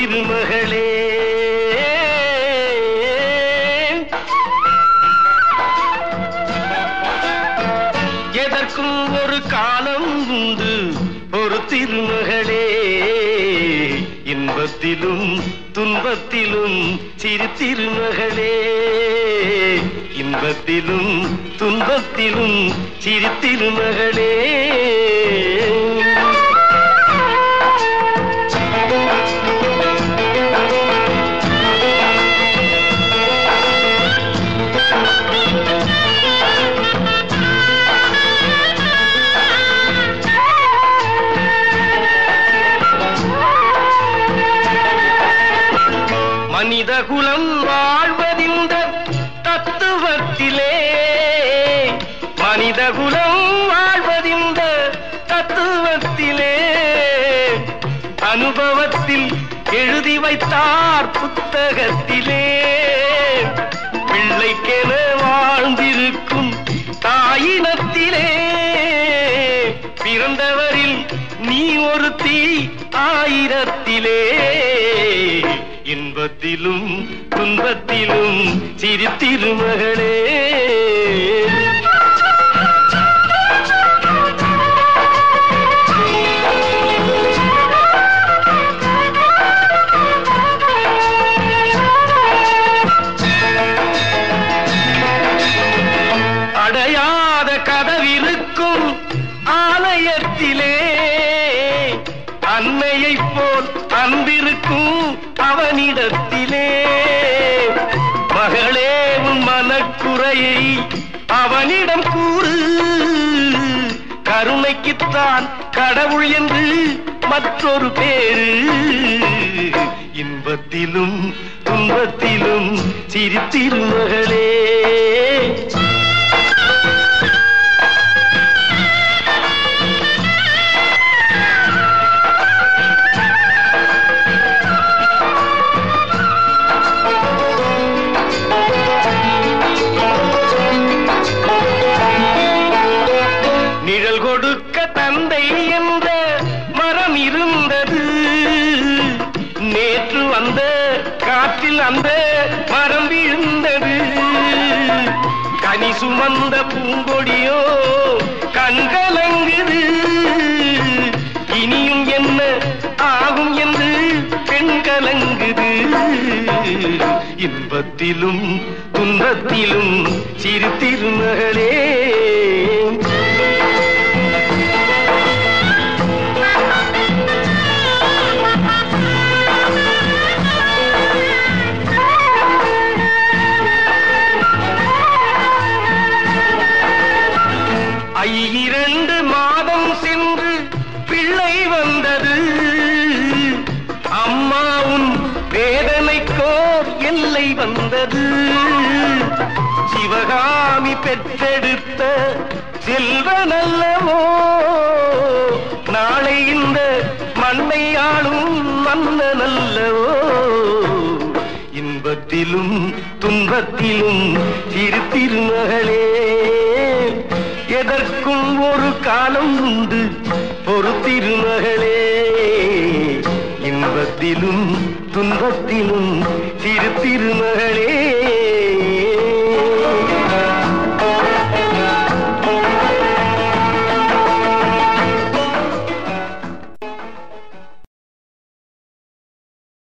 திருமகளே எதற்கும் ஒரு காலம் உண்டு ஒரு திருமகளே இன்பத்திலும் துன்பத்திலும் சிறு திருமகளே இன்பத்திலும் துன்பத்திலும் சிறு திருமகளே மனிதகுலம் வாழ்வதிந்த தத்துவத்திலே மனிதகுலம் வாழ்வதிந்த தத்துவத்திலே அனுபவத்தில் எழுதி வைத்தார் புத்தகத்திலே பிள்ளைக்கென வாழ்ந்திருக்கும் தாயினத்திலே பிறந்தவரில் நீ ஒரு தீ ஆயிரத்திலே இன்பத்திலும் துன்பத்திலும் சிறு திருமகளே அடையாத கதவிருக்கும் ஆலயத்திலே அன்னையைப் போல் அன்பிருக்கும் அவனிடத்திலே மகளே உன் மனக்குறையை அவனிடம் கூறு கருணைக்குத்தான் கடவுள் என்று மற்றொரு பேரு இன்பத்திலும் துன்பத்திலும் சிறு திருமகளே நிழல் கொடுக்க தந்தை என்ற மரம் இருந்தது நேற்று வந்த காற்றில் அந்த மரம் விழுந்தது கனி சுமந்த பூங்கொடியோ கண்கலங்குது இனியும் என்ன ஆகும் என்று பெண்கலங்குது இன்பத்திலும் துன்பத்திலும் சிறு திருமகளே ஐயிரண்டு மாதம் சென்று பிள்ளை வந்தது அம்மாவும் வேதனைக்கோர் எல்லை வந்தது சிவகாமி பெற்றெடுத்த செல்வனல்லவோ நாளை இந்த மண்ணை ஆளும் மன்னனல்லவோ இன்பத்திலும் துன்பத்திலும் சிறு திருமகளே எதற்கும் ஒரு காலம் உண்டு ஒரு திருமகளே இன்பத்திலும் துன்பத்திலும் சிறு திருமகளே